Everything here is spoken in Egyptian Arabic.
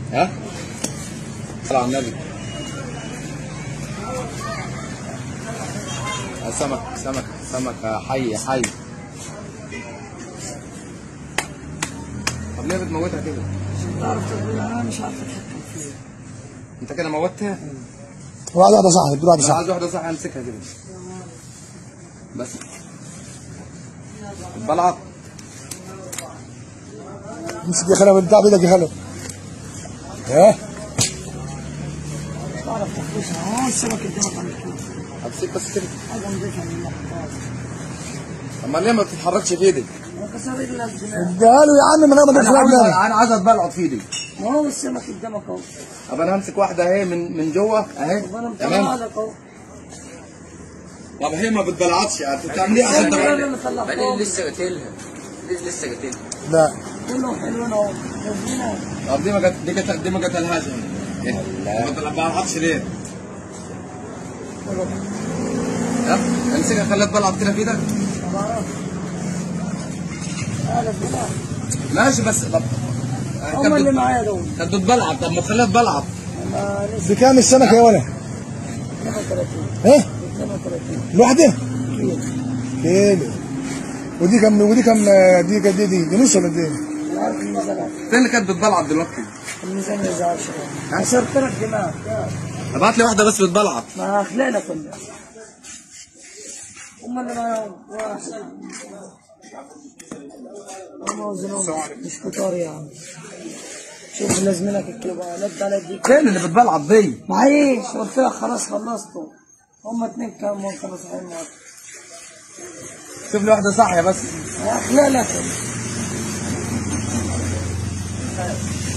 ها صلى على النبي آه، سمك سمك سمك حي حي طب ليه بتموتها كده؟ انا مش عارف اتحكم فيه انت كده موتها؟ واحده واحده صح بدون واحده لا صح عايز واحدة صح امسكها كده بس البلعة امسك يا خالد بتاع بايدك يا خالد ها بعرف تحبسها اه السمك قدامك عم يحكي هتسيب بس كده حاجه نضيفها من الله اما ليه ما بتتحركش في ايدك؟ كسر لنا الدماغ اديها له يا عم من غير ما انا تدخل عايز دماغك انا عايز اتبلعط في ايدي ما هو السمك قدامك اهو طب انا همسك واحدة اهي من من جوه اهي طب انا مطلع تمام لك اهو طب هي ما بتبلعطش انت بتعمليها عشان انا تبلع اللي طلعتهم بعدين لسه قاتلها لسه قاتلها لا كلهم حلوين اهو نازلين اهو طب دي ما جت دي جت دي ما جتلهاش ايه ما بتبلعطش ليه؟ ها امسكها خليها تبلعط كده في ايدك ما بعرفش هذا الدماغ ماشي بس طب هم اللي معايا دول كانت بتبلعط طب ما تخليها تبلعط انا لسه بكام السمكه يا ولد 32 ها 32 الواحده كيلو كيلو ودي كم ودي كم دي دي دي, دي نص ولا دي انا عارف الميزان فين اللي كانت بتبلعط دلوقتي؟ الميزان ما يزعلش كسرت لك دماغ ابعت لي واحده بس بتبلعط ما خلينا كلنا هم اللي معاهم واحد هم وزنهم مش كتار يا عم شوف لازمينك الكيلو بقى لد على دي فين اللي بتبلعط دي؟ معيش قلت لك خلاص خلصتوا هم اتنين كانوا كانوا صحيحين معاك شوف لي واحده صاحيه بس خلينا كلنا